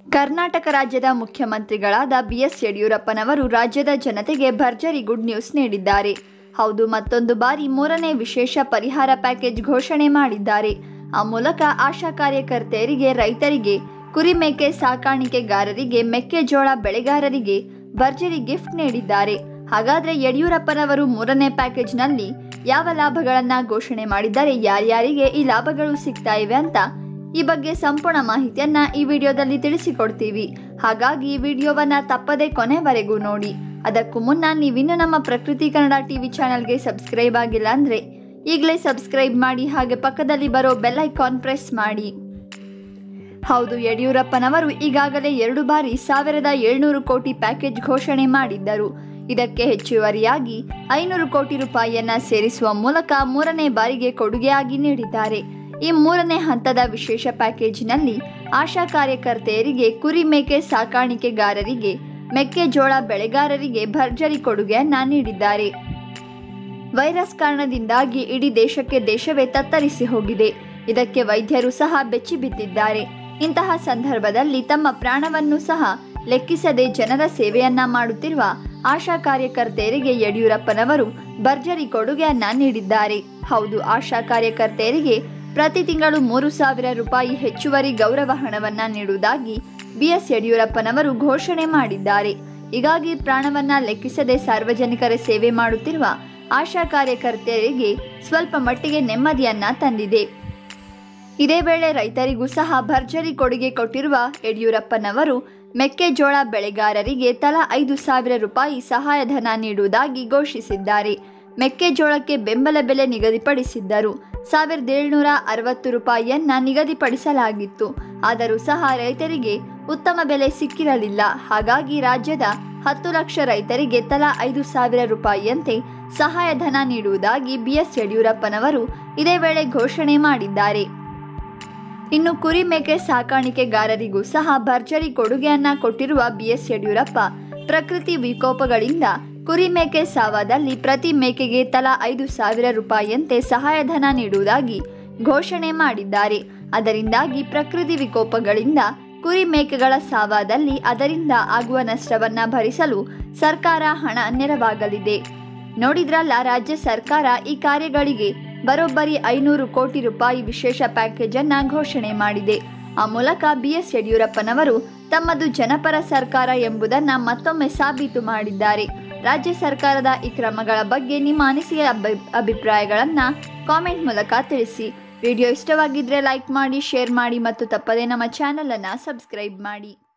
ಕರ್ನಾಟಕ ರಾಜ್ಯದ ಮುಖ್ಯಮಂತ್ರಿಗಳಾದ ಬಿಎಸ್ ಯಡಿಯೂರಪ್ಪನವರು ರಾಜ್ಯದ ಜನತೆಗೆ ಭರ್ಜರಿ ಗುಡ್ ನ್ಯೂಸ್ ನೀಡಿದ್ದಾರೆ ಹೌದು ಮತ್ತೊಂದು ಬಾರಿ ಮೂರನೇ ವಿಶೇಷ ಪರಿಹಾರ ಪ್ಯಾಕೇಜ್ ಘೋಷಣೆ ಮಾಡಿದ್ದಾರೆ ಆ ಮೂಲಕ ಆಶಾ ಕಾರ್ಯಕರ್ತೆಯರಿಗೆ ರೈತರಿಗೆ ಕುರಿಮೇಕೆ ಸಾಕಾಣಿಕೆಗಾರರಿಗೆ ಮೆಕ್ಕೆಜೋಳ ಬೆಳೆಗಾರರಿಗೆ ಭರ್ಜರಿ ಗಿಫ್ಟ್ ನೀಡಿದ್ದಾರೆ ಹಾಗಾದ್ರೆ ಯಡಿಯೂರಪ್ಪನವರು ಮೂರನೇ ಪ್ಯಾಕೇಜ್ನಲ್ಲಿ ಯಾವ ಲಾಭಗಳನ್ನ ಘೋಷಣೆ ಮಾಡಿದ್ದಾರೆ ಯಾರ್ಯಾರಿಗೆ ಈ ಲಾಭಗಳು ಸಿಗ್ತಾ ಇವೆ ಅಂತ ಈ ಬಗ್ಗೆ ಸಂಪೂರ್ಣ ಮಾಹಿತಿಯನ್ನ ಈ ವಿಡಿಯೋದಲ್ಲಿ ತಿಳಿಸಿಕೊಡ್ತೀವಿ ಹಾಗಾಗಿ ಈ ವಿಡಿಯೋವನ್ನ ತಪ್ಪದೆ ಕೊನೆವರೆಗೂ ನೋಡಿ ಅದಕ್ಕೂ ಮುನ್ನ ನೀವಿನ್ನು ನಮ್ಮ ಪ್ರಕೃತಿ ಕನ್ನಡ ಟಿವಿ ಚಾನಲ್ಗೆ ಸಬ್ಸ್ಕ್ರೈಬ್ ಆಗಿಲ್ಲ ಅಂದ್ರೆ ಈಗಲೇ ಸಬ್ಸ್ಕ್ರೈಬ್ ಮಾಡಿ ಹಾಗೆ ಪಕ್ಕದಲ್ಲಿ ಬರೋ ಬೆಲ್ ಐಕಾನ್ ಪ್ರೆಸ್ ಮಾಡಿ ಹೌದು ಯಡಿಯೂರಪ್ಪನವರು ಈಗಾಗಲೇ ಎರಡು ಬಾರಿ ಸಾವಿರದ ಏಳ್ನೂರು ಕೋಟಿ ಪ್ಯಾಕೇಜ್ ಘೋಷಣೆ ಮಾಡಿದ್ದರು ಇದಕ್ಕೆ ಹೆಚ್ಚುವರಿಯಾಗಿ ಐನೂರು ಕೋಟಿ ರೂಪಾಯಿಯನ್ನ ಸೇರಿಸುವ ಮೂಲಕ ಮೂರನೇ ಬಾರಿಗೆ ಕೊಡುಗೆಯಾಗಿ ನೀಡಿದ್ದಾರೆ ಈ ಮೂರನೇ ಹಂತದ ವಿಶೇಷ ಪ್ಯಾಕೇಜಿನಲ್ಲಿ ಆಶಾ ಕಾರ್ಯಕರ್ತೆಯರಿಗೆ ಕುರಿ ಮೇಕೆ ಸಾಕಾಣಿಕೆಗಾರರಿಗೆ ಮೆಕ್ಕೆಜೋಳ ಬೆಳೆಗಾರರಿಗೆ ಭರ್ಜರಿ ಕೊಡುಗೆಯನ್ನ ನೀಡಿದ್ದಾರೆ ವೈರಸ್ ಕಾರಣದಿಂದಾಗಿ ಇಡೀ ದೇಶಕ್ಕೆ ದೇಶವೇ ತತ್ತರಿಸಿ ಹೋಗಿದೆ ಇದಕ್ಕೆ ವೈದ್ಯರು ಸಹ ಬೆಚ್ಚಿ ಬಿದ್ದಿದ್ದಾರೆ ಇಂತಹ ಸಂದರ್ಭದಲ್ಲಿ ತಮ್ಮ ಪ್ರಾಣವನ್ನು ಸಹ ಲೆಕ್ಕಿಸದೆ ಜನರ ಸೇವೆಯನ್ನ ಮಾಡುತ್ತಿರುವ ಆಶಾ ಕಾರ್ಯಕರ್ತೆಯರಿಗೆ ಯಡಿಯೂರಪ್ಪನವರು ಭರ್ಜರಿ ಕೊಡುಗೆಯನ್ನ ನೀಡಿದ್ದಾರೆ ಹೌದು ಆಶಾ ಕಾರ್ಯಕರ್ತೆಯರಿಗೆ ಪ್ರತಿ ತಿಂಗಳು ಮೂರು ಸಾವಿರ ರೂಪಾಯಿ ಹೆಚ್ಚುವರಿ ಗೌರವ ಹಣವನ್ನ ನೀಡುವುದಾಗಿ ಬಿಎಸ್ ಯಡಿಯೂರಪ್ಪನವರು ಘೋಷಣೆ ಮಾಡಿದ್ದಾರೆ ಹೀಗಾಗಿ ಪ್ರಾಣವನ್ನ ಲೆಕ್ಕಿಸದೆ ಸಾರ್ವಜನಿಕರ ಸೇವೆ ಮಾಡುತ್ತಿರುವ ಆಶಾ ಕಾರ್ಯಕರ್ತೆಯರಿಗೆ ಸ್ವಲ್ಪ ಮಟ್ಟಿಗೆ ನೆಮ್ಮದಿಯನ್ನ ತಂದಿದೆ ಇದೇ ವೇಳೆ ರೈತರಿಗೂ ಸಹ ಭರ್ಜರಿ ಕೊಡುಗೆ ಕೊಟ್ಟಿರುವ ಯಡಿಯೂರಪ್ಪನವರು ಮೆಕ್ಕೆಜೋಳ ಬೆಳೆಗಾರರಿಗೆ ತಲಾ ಐದು ಸಾವಿರ ರೂಪಾಯಿ ಸಹಾಯಧನ ನೀಡುವುದಾಗಿ ಘೋಷಿಸಿದ್ದಾರೆ ಮೆಕ್ಕೆಜೋಳಕ್ಕೆ ಬೆಂಬಲ ಬೆಲೆ ನಿಗದಿಪಡಿಸಿದ್ದರು ಸಾವಿರದ ಏಳ್ನೂರ ಅರವತ್ತು ರೂಪಾಯಿಯನ್ನ ನಿಗದಿಪಡಿಸಲಾಗಿತ್ತು ಆದರೂ ಸಹ ರೈತರಿಗೆ ಉತ್ತಮ ಬೆಲೆ ಸಿಕ್ಕಿರಲಿಲ್ಲ ಹಾಗಾಗಿ ರಾಜ್ಯದ ಹತ್ತು ಲಕ್ಷ ರೈತರಿಗೆ ತಲಾ ಐದು ಸಾವಿರ ರೂಪಾಯಿಯಂತೆ ಸಹಾಯಧನ ನೀಡುವುದಾಗಿ ಬಿಎಸ್ ಯಡಿಯೂರಪ್ಪನವರು ಇದೇ ವೇಳೆ ಘೋಷಣೆ ಮಾಡಿದ್ದಾರೆ ಇನ್ನು ಕುರಿ ಮೇಕೆ ಸಾಕಾಣಿಕೆಗಾರರಿಗೂ ಸಹ ಭರ್ಜರಿ ಕೊಡುಗೆಯನ್ನ ಕೊಟ್ಟಿರುವ ಬಿಎಸ್ ಯಡಿಯೂರಪ್ಪ ಪ್ರಕೃತಿ ವಿಕೋಪಗಳಿಂದ ಕುರಿ ಮೇಕೆ ಸಾವದಲ್ಲಿ ಪ್ರತಿ ಮೇಕೆಗೆ ತಲಾ ಐದು ಸಾವಿರ ರೂಪಾಯಿಯಂತೆ ಸಹಾಯಧನ ನೀಡುವುದಾಗಿ ಘೋಷಣೆ ಮಾಡಿದ್ದಾರೆ ಅದರಿಂದಾಗಿ ಪ್ರಕೃತಿ ವಿಕೋಪಗಳಿಂದ ಕುರಿ ಮೇಕೆಗಳ ಸಾವಾದಲ್ಲಿ ಅದರಿಂದ ಆಗುವ ನಷ್ಟವನ್ನ ಭರಿಸಲು ಸರ್ಕಾರ ಹಣ ನೆರವಾಗಲಿದೆ ನೋಡಿದ್ರಲ್ಲ ರಾಜ್ಯ ಸರ್ಕಾರ ಈ ಕಾರ್ಯಗಳಿಗೆ ಬರೋಬ್ಬರಿ ಐನೂರು ಕೋಟಿ ರೂಪಾಯಿ ವಿಶೇಷ ಪ್ಯಾಕೇಜ್ ಅನ್ನ ಘೋಷಣೆ ಮಾಡಿದೆ ಆ ಮೂಲಕ ಬಿಎಸ್ ಯಡಿಯೂರಪ್ಪನವರು ತಮ್ಮದು ಜನಪರ ಸರ್ಕಾರ ಎಂಬುದನ್ನ ಮತ್ತೊಮ್ಮೆ ಸಾಬೀತು ಮಾಡಿದ್ದಾರೆ ರಾಜ್ಯ ಸರ್ಕಾರದ ಈ ಕ್ರಮಗಳ ಬಗ್ಗೆ ನಿಮ್ಮ ಅನಿಸಿಕೆ ಅಭಿ ಅಭಿಪ್ರಾಯಗಳನ್ನ ಕಾಮೆಂಟ್ ಮೂಲಕ ತಿಳಿಸಿ ವಿಡಿಯೋ ಇಷ್ಟವಾಗಿದ್ರೆ ಲೈಕ್ ಮಾಡಿ ಶೇರ್ ಮಾಡಿ ಮತ್ತು ತಪ್ಪದೇ ನಮ್ಮ ಚಾನಲ್ ಅನ್ನ ಸಬ್ಸ್ಕ್ರೈಬ್ ಮಾಡಿ